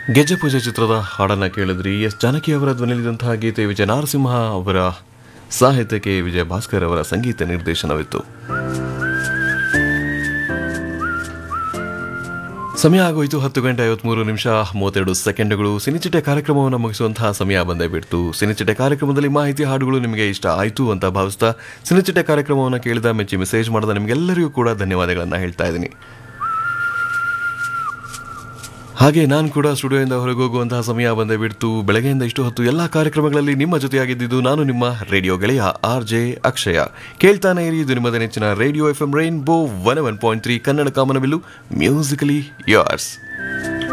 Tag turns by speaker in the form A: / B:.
A: ಗೆಜ್ಜೆ ಪೂಜೆ ಚಿತ್ರದ ಹಾಡನ್ನ ಕೇಳಿದ್ರಿ ಎಸ್ ಜಾನಕಿ ಅವರ ಧ್ವನಿಲಿದ್ದಂತಹ ಗೀತೆ ವಿಜಯ ನರಸಿಂಹ ಅವರ ಸಾಹಿತ್ಯಕ್ಕೆ ವಿಜಯ ಭಾಸ್ಕರ್ ಅವರ ಸಂಗೀತ ನಿರ್ದೇಶನವಿತ್ತು ಸಮಯ ಆಗೋಯ್ತು ಹತ್ತು ಗಂಟೆ ಐವತ್ಮೂರು ನಿಮಿಷ ಮೂವತ್ತೆರಡು ಸೆಕೆಂಡ್ಗಳು ಸಿನಿಚಿಟೆ ಕಾರ್ಯಕ್ರಮವನ್ನು ಮುಗಿಸುವಂತಹ ಸಮಯ ಬಂದೇ ಬಿಡ್ತು ಸಿನಿಚಿಟೆ ಕಾರ್ಯಕ್ರಮದಲ್ಲಿ ಮಾಹಿತಿ ಹಾಡುಗಳು ನಿಮಗೆ ಇಷ್ಟ ಆಯಿತು ಅಂತ ಭಾವಿಸ್ತಾ ಸಿನಿಚಿಟೆ ಕಾರ್ಯಕ್ರಮವನ್ನು ಕೇಳಿದ ಮೆಚ್ಚಿ ಮೆಸೇಜ್ ಮಾಡಿದ ನಿಮಗೆಲ್ಲರಿಗೂ ಕೂಡ ಧನ್ಯವಾದಗಳನ್ನು ಹೇಳ್ತಾ ಇದ್ದೀನಿ ಹಾಗೆ ನಾನು ಕೂಡ ಸ್ಟುಡಿಯೋಯಿಂದ ಹೊರಗೆ ಹೋಗುವಂತಹ ಸಮಯ ಬಂದೇ ಬಿಡ್ತು ಬೆಳಗ್ಗೆಯಿಂದ ಇಷ್ಟು ಹೊತ್ತು ಎಲ್ಲ ಕಾರ್ಯಕ್ರಮಗಳಲ್ಲಿ ನಿಮ್ಮ ಜೊತೆಯಾಗಿದ್ದಿದ್ದು ನಾನು ನಿಮ್ಮ ರೇಡಿಯೋ ಗೆಳೆಯ ಆರ್ ಜೆ ಅಕ್ಷಯ ಕೇಳ್ತಾನೆ ಇರಿ ಇದು ನಿಮ್ಮದ ನೆಚ್ಚಿನ radio F M Rainbow one one point three Kannada ಕಾಮನಬಿಲ್ಲು ಮ್ಯೂಸಿಕಲಿ ಯೋರ್ಸ್